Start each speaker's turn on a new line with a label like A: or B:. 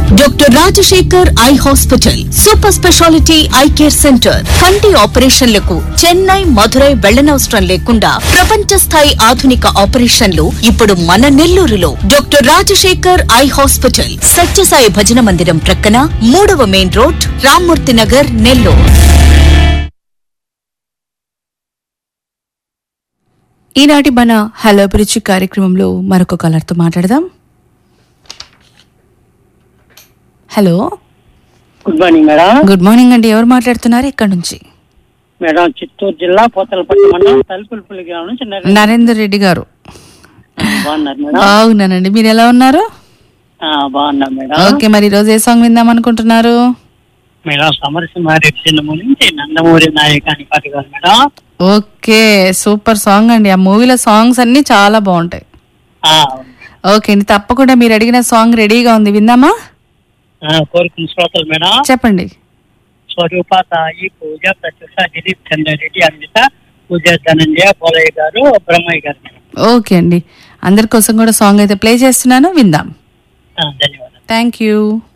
A: doctor Rajasekhar eye hospital super speciality eye care centre కంటి ఆపరేషన్లకు చెన్నై మధురై వెళ్లనవసరం లేకుండా ప్రపంచ స్థాయి ఆధునిక ఆపరేషన్లు ఇప్పుడు మన నెల్లూరులో doctor Rajasekhar eye hospital Sathyasai భజన మందిరం ప్రక్కన మూడవ మెయిన్ రోడ్ రామ్మూర్తి నగర్ నెల్లూరు
B: ఈనాటి మన హలో అభిరుచి కార్యక్రమంలో మరొక కలర్తో మాట్లాడదాం hello
C: good morning madam
B: good morning అండి ఎవరు మాట్లాడుతున్నారు ఇక్కడ నుంచి
C: మేడం చిత్తూరు జిల్లా పోతలపట్టు మండలం తలుపులపల్లి గ్రామం నుంచి నరేంద్ర
B: నరేందర్ రెడ్డి గారు
C: బాగున్నారు మేడం
B: బాగున్నానండి మీరు ఎలా ఉన్నారు
C: ఆ, బాగున్నా మేడం
B: ఓకే మరి ఈరోజు ఏ సాంగ్ విందాం అనుకుంటున్నారు
C: మేడం సమరసింహారెడ్డి సినిమా నుంచి నందమూరి నాయకాని పాటి గారు మేడం
B: ఓకే సూపర్ సాంగ్ అండి ఆ మూవీలో సాంగ్స్ అన్ని చాలా బాగుంటాయి
C: ఆ,
B: ఓకే అండి తప్పకుండా మీరు అడిగిన సాంగ్ రెడీగా ఉంది విందామా
C: ఆ, కోరుకున్న శ్రోతలు మేడం
B: చెప్పండి
C: స్వరూప సాయి పూజ ప్రత్యూష దిలీప్ చంద్రారెడ్డి అమిత పూజ ధనంజయ పోలయ్య గారు బ్రహ్మయ్య గారు మేడం
B: ఓకే అండి అందరి కోసం కూడా సాంగ్ అయితే ప్లే చేస్తున్నాను విందాం
C: ఆ, ధన్యవాదాలు
B: థ్యాంక్ యూ